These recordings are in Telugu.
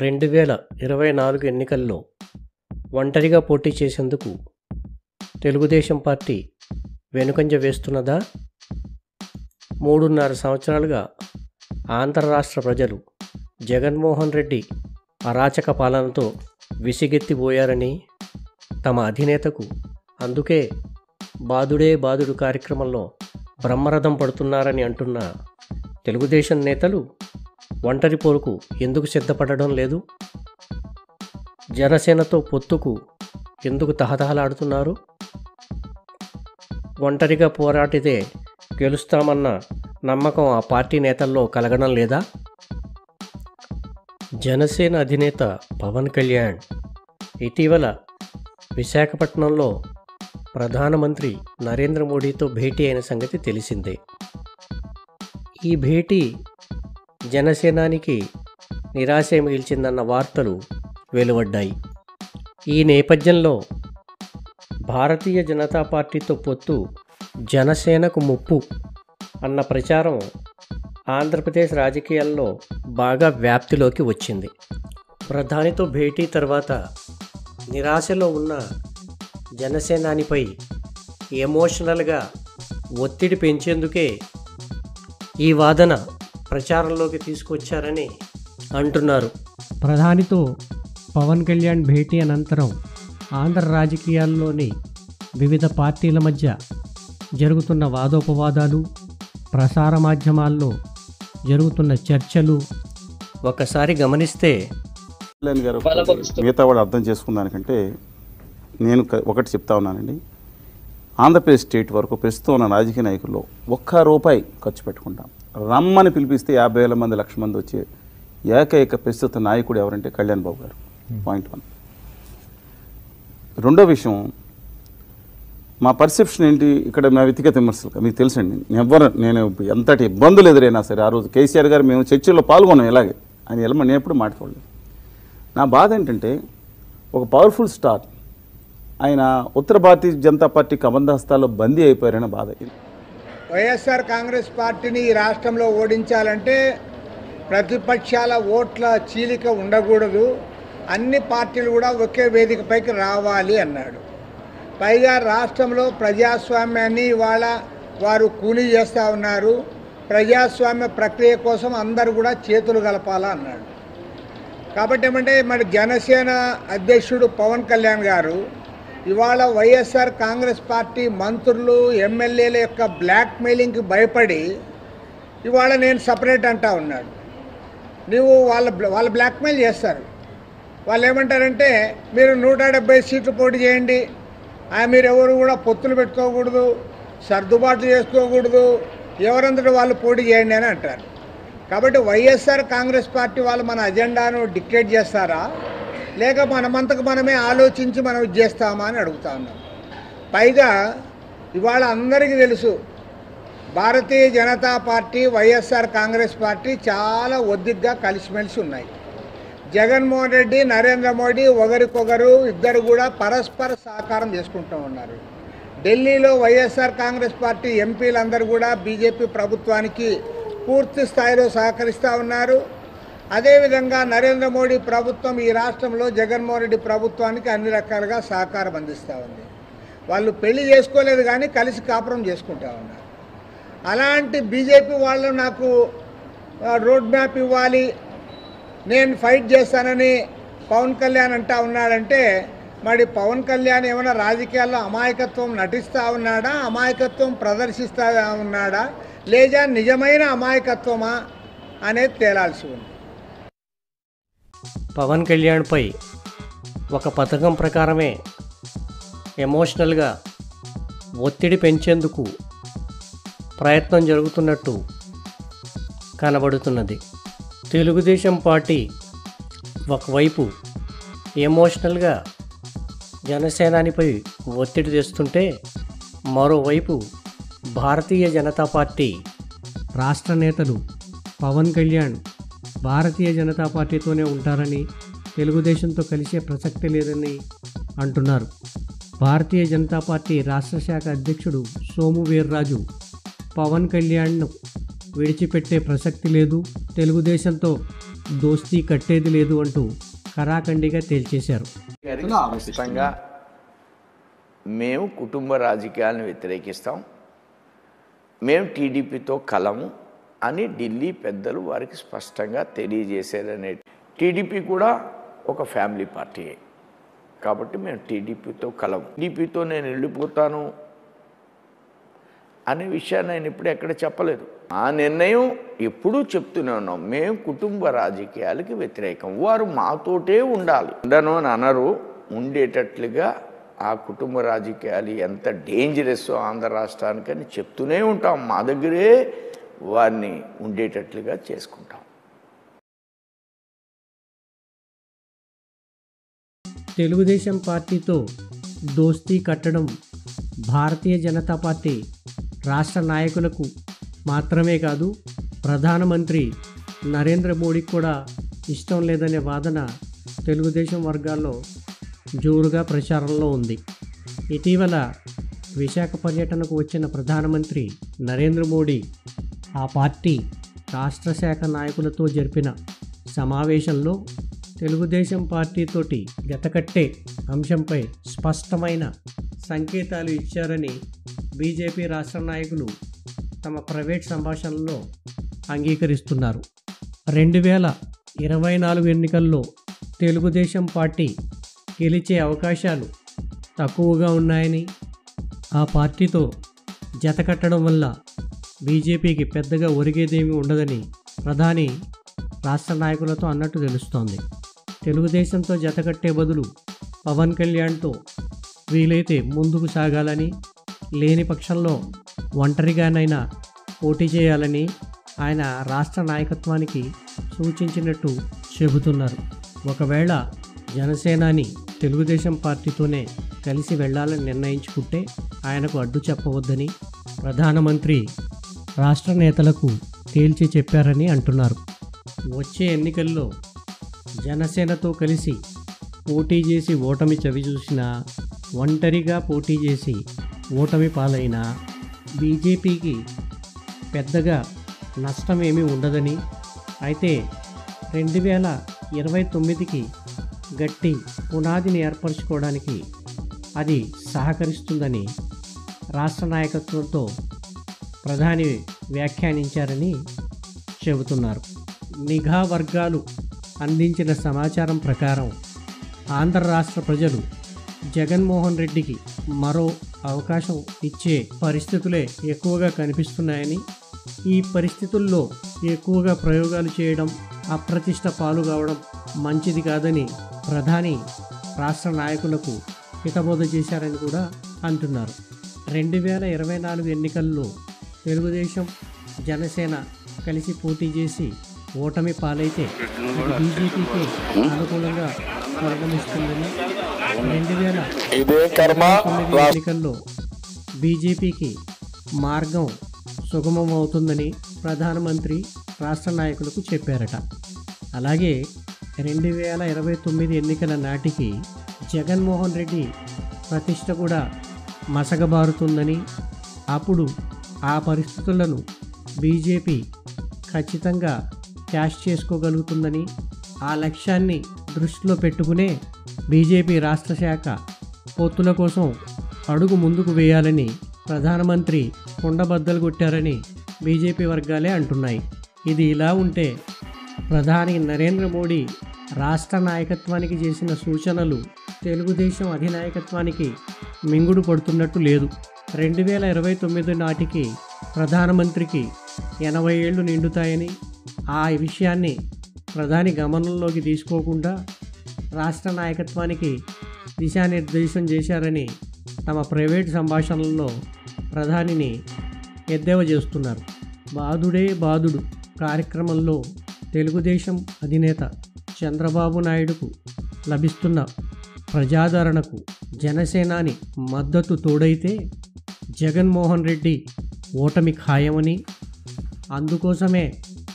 రెండు వేల ఇరవై నాలుగు ఎన్నికల్లో ఒంటరిగా పోటీ చేసేందుకు తెలుగుదేశం పార్టీ వెనుకంజ వేస్తున్నదా మూడున్నర సంవత్సరాలుగా ఆంధ్ర రాష్ట్ర ప్రజలు జగన్మోహన్ రెడ్డి అరాచక పాలనతో విసిగెత్తిపోయారని తమ అధినేతకు అందుకే బాదుడే బాదుడు కార్యక్రమంలో బ్రహ్మరథం పడుతున్నారని అంటున్న తెలుగుదేశం నేతలు ఒంటరి పోరుకు ఎందుకు సిద్ధపడడం లేదు జనసేనతో పొత్తుకు ఎందుకు తహతహలాడుతున్నారు ఒంటరిగా పోరాటితే గెలుస్తామన్న నమ్మకం ఆ పార్టీ నేతల్లో కలగడం లేదా జనసేన అధినేత పవన్ కళ్యాణ్ ఇటీవల విశాఖపట్నంలో ప్రధానమంత్రి నరేంద్ర మోడీతో భేటీ అయిన సంగతి తెలిసిందే ఈ భేటీ జనసేనానికి నిరాశ మిగిల్చిందన్న వార్తలు వెలువడ్డాయి ఈ నేపథ్యంలో భారతీయ జనతా పార్టీతో పొత్తు జనసేనకు ముప్పు అన్న ప్రచారం ఆంధ్రప్రదేశ్ రాజకీయాల్లో బాగా వ్యాప్తిలోకి వచ్చింది ప్రధానితో భేటీ తర్వాత నిరాశలో ఉన్న జనసేనానిపై ఎమోషనల్గా ఒత్తిడి పెంచేందుకే ఈ వాదన ప్రచారంలోకి తీసుకొచ్చారని అంటున్నారు ప్రధానితో పవన్ కళ్యాణ్ భేటీ అనంతరం ఆంధ్ర రాజకీయాల్లోని వివిధ పార్టీల మధ్య జరుగుతున్న వాదోపవాదాలు ప్రసార మాధ్యమాల్లో జరుగుతున్న చర్చలు ఒకసారి గమనిస్తే కళ్యాణ్ గారు బలపరుస్తూ. మిగతా వాళ్ళు అర్థం చేసుకున్న దానికంటే నేను క- ఒకటి చెప్తా ఉన్నానండి ఆంధ్రప్రదేశ్ స్టేట్ వరకు ప్రస్తుతం ఉన్న రాజకీయ నాయకుల్లో ఒక్క రూపాయి ఖర్చు పెట్టుకుంటాం రమ్మని పిలిపిస్తే యాభై వేల మంది లక్ష మంది వచ్చే ఏకైక ప్రస్తుత నాయకుడు ఎవరంటే కళ్యాణ్ బాబు గారు పాయింట్ వన్ రెండో విషయం మా పర్సెప్షన్ ఏంటి ఇక్కడ మా వ్యక్తిగత విమర్శలు మీకు తెలుసండి నేను ఎవ్వరు నేను ఎంతటి ఇబ్బందులు ఎదురైనా సరే ఆ రోజు కేసీఆర్ గారు మేము చర్చల్లో పాల్గొన్నాం ఇలాగే ఆయన వెళ్ళమని నేను ఎప్పుడు మాట్లాడలేదు నా బాధ ఏంటంటే ఒక పవర్ఫుల్ స్టార్ ఆయన ఉత్తర భారతీయ జనతా పార్టీ కబంధహస్తాల్లో బందీ అయిపోయారనే బాధ వైఎస్ఆర్ కాంగ్రెస్ పార్టీని ఈ రాష్ట్రంలో ఓడించాలంటే ప్రతిపక్షాల ఓట్ల చీలిక ఉండకూడదు అన్ని పార్టీలు కూడా ఒకే వేదికపైకి రావాలి అన్నాడు పైగా రాష్ట్రంలో ప్రజాస్వామ్యాన్ని ఇవాళ వారు కూలీ చేస్తూ ఉన్నారు ప్రజాస్వామ్య ప్రక్రియ కోసం అందరూ కూడా చేతులు కలపాలా అన్నాడు కాబట్టి ఏమంటే మరి జనసేన అధ్యక్షుడు పవన్ కళ్యాణ్ గారు ఇవాళ వైఎస్ఆర్ కాంగ్రెస్ పార్టీ మంత్రులు ఎమ్మెల్యేల యొక్క బ్లాక్ మెయిలింగ్కి భయపడి ఇవాళ నేను సపరేట్ అంటా ఉన్నాడు నువ్వు వాళ్ళ వాళ్ళ బ్లాక్మెయిల్ చేస్తారు వాళ్ళు ఏమంటారంటే మీరు నూట డెబ్బై సీట్లు పోటీ చేయండి ఆ మీరు ఎవరు కూడా పొత్తులు పెట్టుకోకూడదు సర్దుబాట్లు చేసుకోకూడదు ఎవరంతటి వాళ్ళు పోటీ చేయండి అని అంటారు కాబట్టి వైఎస్ఆర్ కాంగ్రెస్ పార్టీ వాళ్ళు మన అజెండాను డిక్టేట్ చేస్తారా లేక మనమంతకు మనమే ఆలోచించి మనం ఇది చేస్తామా అని అడుగుతా ఉన్నాం పైగా ఇవాళ అందరికీ తెలుసు Bharatiya Janata party YSR Congress party చాలా ఒద్దిగ్గా కలిసిమెలిసి ఉన్నాయి జగన్మోహన్ రెడ్డి నరేంద్ర మోడీ ఒకరికొకరు ఇద్దరు కూడా పరస్పర సహకారం చేసుకుంటూ ఉన్నారు ఢిల్లీలో వైఎస్ఆర్ కాంగ్రెస్ పార్టీ ఎంపీలందరూ కూడా బీజేపీ ప్రభుత్వానికి పూర్తి స్థాయిలో సహకరిస్తూ ఉన్నారు అదేవిధంగా నరేంద్ర మోడీ ప్రభుత్వం ఈ రాష్ట్రంలో జగన్మోహన్ రెడ్డి ప్రభుత్వానికి అన్ని రకాలుగా సహకారం అందిస్తూ ఉంది వాళ్ళు పెళ్లి చేసుకోలేదు కానీ కలిసి కాపురం చేసుకుంటా ఉన్నారు అలాంటి బీజేపీ వాళ్ళు నాకు ఆ, రోడ్ మ్యాప్ ఇవ్వాలి నేను ఫైట్ చేస్తానని పవన్ కళ్యాణ్ అంటా ఉన్నాడంటే మరి పవన్ కళ్యాణ్ ఏమైనా రాజకీయాల్లో అమాయకత్వం నటిస్తూ ఉన్నాడా అమాయకత్వం ప్రదర్శిస్తూ ఉన్నాడా లేదా నిజమైన అమాయకత్వమా అనేది తేలాల్సి ఉంది పవన్ కళ్యాణ్పై ఒక పథకం ప్రకారమే ఎమోషనల్గా ఒత్తిడి పెంచేందుకు ప్రయత్నం జరుగుతున్నట్టు కనబడుతున్నది తెలుగుదేశం పార్టీ ఒకవైపు ఎమోషనల్గా జనసేనానిపై ఒత్తిడి తెస్తుంటే మరోవైపు భారతీయ జనతా పార్టీ రాష్ట్ర నేతలు పవన్ కళ్యాణ్ భారతీయ జనతా పార్టీతోనే ఉంటారని తెలుగుదేశంతో కలిసే ప్రసక్తి లేదని అంటున్నారు భారతీయ జనతా పార్టీ రాష్ట్ర శాఖ అధ్యక్షుడు సోము వీర్రాజు పవన్ కళ్యాణ్ను విడిచిపెట్టే ప్రసక్తి లేదు తెలుగుదేశంతో దోస్తీ కట్టేది లేదు అంటూ కరాఖండిగా తేల్చేశారు గారికి స్పష్టంగా మేము కుటుంబ రాజకీయాలను వ్యతిరేకిస్తాం మేము టీడీపీతో కలము అని ఢిల్లీ పెద్దలు వారికి స్పష్టంగా తెలియజేశారనే టీడీపీ కూడా ఒక ఫ్యామిలీ పార్టీయే కాబట్టి మేము టీడీపీతో కలము టీడీపీతో నేను వెళ్ళిపోతాను అనే విషయాన్ని ఆయన ఇప్పుడు ఎక్కడ చెప్పలేదు ఆ నిర్ణయం ఎప్పుడూ చెప్తూనే ఉన్నాం మేము కుటుంబ రాజకీయాలకి వ్యతిరేకం వారు మాతోటే ఉండాలి ఉండను అని అనరు ఉండేటట్లుగా ఆ కుటుంబ రాజకీయాలు ఎంత డేంజరస్ ఆంధ్ర రాష్ట్రానికి అని చెప్తూనే ఉంటాం మా దగ్గరే వారిని ఉండేటట్లుగా చేసుకుంటాం తెలుగుదేశం పార్టీతో దోస్తీ కట్టడం భారతీయ జనతా పార్టీ రాష్ట్ర నాయకులకు మాత్రమే కాదు ప్రధానమంత్రి నరేంద్ర మోడీకి కూడా ఇష్టం లేదనే వాదన తెలుగుదేశం వర్గాల్లో జోరుగా ప్రచారంలో ఉంది ఇటీవల విశాఖ పర్యటనకు వచ్చిన ప్రధానమంత్రి నరేంద్ర మోడీ ఆ పార్టీ రాష్ట్ర శాఖ నాయకులతో జరిపిన సమావేశంలో తెలుగుదేశం పార్టీతోటి గతకట్టే అంశంపై స్పష్టమైన సంకేతాలు ఇచ్చారని బీజేపీ రాష్ట్ర నాయకులు తమ ప్రైవేట్ సంభాషణలో అంగీకరిస్తున్నారు రెండు వేల ఇరవై నాలుగు ఎన్నికల్లో తెలుగుదేశం పార్టీ గెలిచే అవకాశాలు తక్కువగా ఉన్నాయని ఆ పార్టీతో జతకట్టడం వల్ల బీజేపీకి పెద్దగా ఒరిగేదేమీ ఉండదని ప్రధాని రాష్ట్ర నాయకులతో అన్నట్టు తెలుస్తోంది తెలుగుదేశంతో జతకట్టే బదులు పవన్ కళ్యాణ్తో వీలైతే ముందుకు సాగాలని లేని పక్షంలో ఒంటరిగానైనా పోటీ చేయాలని ఆయన రాష్ట్ర నాయకత్వానికి సూచించినట్టు చెబుతున్నారు ఒకవేళ జనసేనాని తెలుగుదేశం పార్టీతోనే కలిసి వెళ్ళాలని నిర్ణయించుకుంటే ఆయనకు అడ్డు చెప్పవద్దని ప్రధానమంత్రి రాష్ట్ర నేతలకు తేల్చి చెప్పారని అంటున్నారు వచ్చే ఎన్నికల్లో జనసేనతో కలిసి పోటీ చేసి ఓటమి చవిచూసినా ఒంటరిగా పోటీ చేసి ఓటమి పాలైనా బీజేపీకి పెద్దగా నష్టం ఏమీ ఉండదని అయితే రెండు వేల ఇరవై తొమ్మిదికి గట్టి పునాదిని ఏర్పరచుకోవడానికి అది సహకరిస్తుందని రాష్ట్ర నాయకత్వంతో ప్రధాని వ్యాఖ్యానించారని చెబుతున్నారు నిఘా వర్గాలు అందించిన సమాచారం ప్రకారం ఆంధ్ర రాష్ట్ర ప్రజలు జగన్మోహన్ రెడ్డికి మరో అవకాశం ఇచ్చే పరిస్థితులే ఎక్కువగా కనిపిస్తున్నాయని ఈ పరిస్థితుల్లో ఎక్కువగా ప్రయోగాలు చేయడం అప్రతిష్ట పాలు కావడం మంచిది కాదని ప్రధాని రాష్ట్ర నాయకులకు హితబోధ చేశారని కూడా అంటున్నారు రెండు వేల ఇరవై నాలుగు ఎన్నికల్లో తెలుగుదేశం జనసేన కలిసి పోటీ చేసి ఓటమి పాలైతే అది బీజేపీకి అనుకూలంగా పరిగణిస్తుందని రెండు వేల తొమ్మిది ఎన్నికల్లో బీజేపీకి మార్గం సుగమం అవుతుందని ప్రధానమంత్రి రాష్ట్ర నాయకులకు చెప్పారట అలాగే రెండు వేల ఇరవై తొమ్మిది ఎన్నికల నాటికి జగన్మోహన్ రెడ్డి ప్రతిష్ట కూడా మసగబారుతుందని అప్పుడు ఆ పరిస్థితులను బీజేపీ ఖచ్చితంగా క్యాష్ చేసుకోగలుగుతుందని ఆ లక్ష్యాన్ని దృష్టిలో పెట్టుకునే బీజేపీ రాష్ట్ర శాఖ పొత్తుల కోసం అడుగు ముందుకు వేయాలని ప్రధానమంత్రి కుండబద్దలు కొట్టారని బీజేపీ వర్గాలే అంటున్నాయి ఇది ఇలా ఉంటే ప్రధాని నరేంద్ర మోడీ రాష్ట్ర నాయకత్వానికి చేసిన సూచనలు తెలుగుదేశం అధినాయకత్వానికి మింగుడు పడుతున్నట్టు లేదు రెండు వేల ఇరవై తొమ్మిది నాటికి ప్రధానమంత్రికి ఎనభై ఏళ్ళు నిండుతాయని ఆ విషయాన్ని ప్రధాని గమనంలోకి తీసుకోకుండా రాష్ట్ర నాయకత్వానికి దిశానిర్దేశం చేశారని తమ ప్రైవేట్ సంభాషణల్లో ప్రధానిని ఎద్దేవా చేస్తున్నారు బాధుడే బాధుడు కార్యక్రమంలో తెలుగుదేశం అధినేత చంద్రబాబు నాయుడుకు లభిస్తున్న ప్రజాదరణకు జనసేనాని మద్దతు తోడైతే జగన్మోహన్ రెడ్డి ఓటమి ఖాయమని అందుకోసమే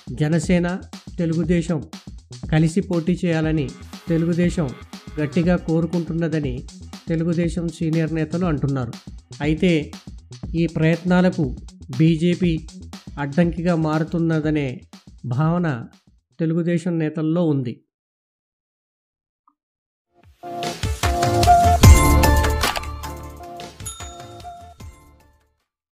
జనసేన తెలుగుదేశం కలిసి పోటీ చేయాలని తెలుగుదేశం గట్టిగా కోరుకుంటున్నదని తెలుగుదేశం సీనియర్ నేతలు అంటున్నారు అయితే ఈ ప్రయత్నాలకు బీజేపీ అడ్డంకిగా మారుతున్నదనే భావన తెలుగుదేశం నేతల్లో ఉంది